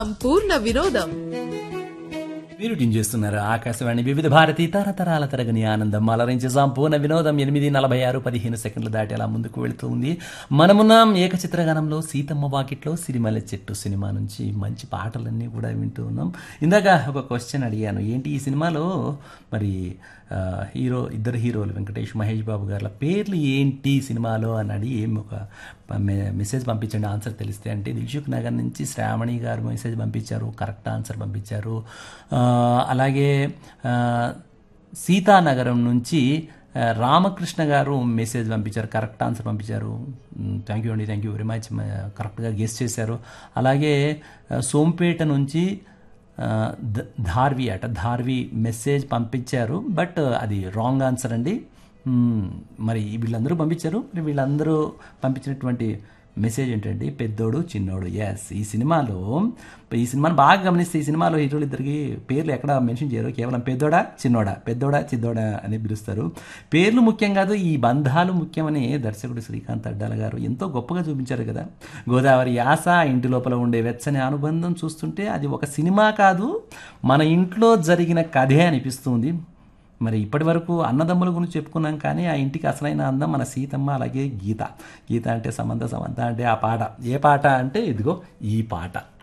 సంపూర్ణ వినోదం మీరు టిన్ చేస్తున్నారు ఆకాశవాణి వివిధ భారతి తరతరాల తరగని ఆనందం అలరించే సంపూర్ణ వినోదం ఎనిమిది నలభై ఆరు పదిహేను సెకండ్లు దాటి అలా ముందుకు వెళుతూ ఉంది మనమున్నాం ఏకచిత్రగానంలో సీతమ్మ వాకిట్లో సిరిమల్లె చెట్టు సినిమా నుంచి మంచి పాటలన్నీ కూడా వింటూ ఉన్నాం ఇందాక ఒక క్వశ్చన్ అడిగాను ఏంటి ఈ సినిమాలో మరి ఆ, హీరో ఇద్దరు హీరోలు వెంకటేష్ మహేష్ బాబు గారుల పేర్లు ఏంటి సినిమాలో అని అడిగి ఏం ఒక మె- మెసేజ్ పంపించండి ఆన్సర్ తెలిస్తే అంటే దిల్షుక్ నగర్ నుంచి శ్రావణి గారు మెసేజ్ పంపించారు కరెక్ట్ ఆన్సర్ పంపించారు ఆ, అలాగే ఆ, సీతానగరం నుంచి ఆ, రామకృష్ణ గారు మెసేజ్ పంపించారు కరెక్ట్ ఆన్సర్ పంపించారు థ్యాంక్ యూ అండి థ్యాంక్ యూ వెరీ మచ్ కరెక్ట్గా గెస్ట్ చేశారు అలాగే ఆ, సోంపేట నుంచి ఆ, ధ- ధార్వి అట ధార్వి మెసేజ్ పంపించారు బట్ అది రాంగ్ ఆన్సర్ అండి మ్మ్. మరి వీళ్ళందరూ పంపించారు మరి వీళ్ళందరూ పంపించినటువంటి మెసేజ్ ఏంటంటే పెద్దోడు చిన్నోడు ఎస్ ఈ సినిమాలో ఈ సినిమాని బాగా గమనిస్తే ఈ సినిమాలో హీరోలు ఇద్దరికి పేర్లు ఎక్కడ మెన్షన్ చేయరు కేవలం పెద్దోడా చిన్నోడా పెద్దోడా చిన్నోడా అని పిలుస్తారు పేర్లు ముఖ్యం కాదు ఈ బంధాలు ముఖ్యమని దర్శకుడు శ్రీకాంత్ అడ్డాల గారు ఎంతో గొప్పగా చూపించారు కదా గోదావరి యాస ఇంటి లోపల ఉండే వెచ్చని అనుబంధం చూస్తుంటే అది ఒక సినిమా కాదు మన ఇంట్లో జరిగిన కథే అనిపిస్తుంది మరి ఇప్పటి వరకు అన్నదమ్ముల గురించి చెప్పుకున్నాం కానీ ఆ ఇంటికి అసలైన అందం మన సీతమ్మ అలాగే గీత గీత అంటే సమంత సమంత అంటే ఆ పాట ఏ పాట అంటే ఇదిగో ఈ పాట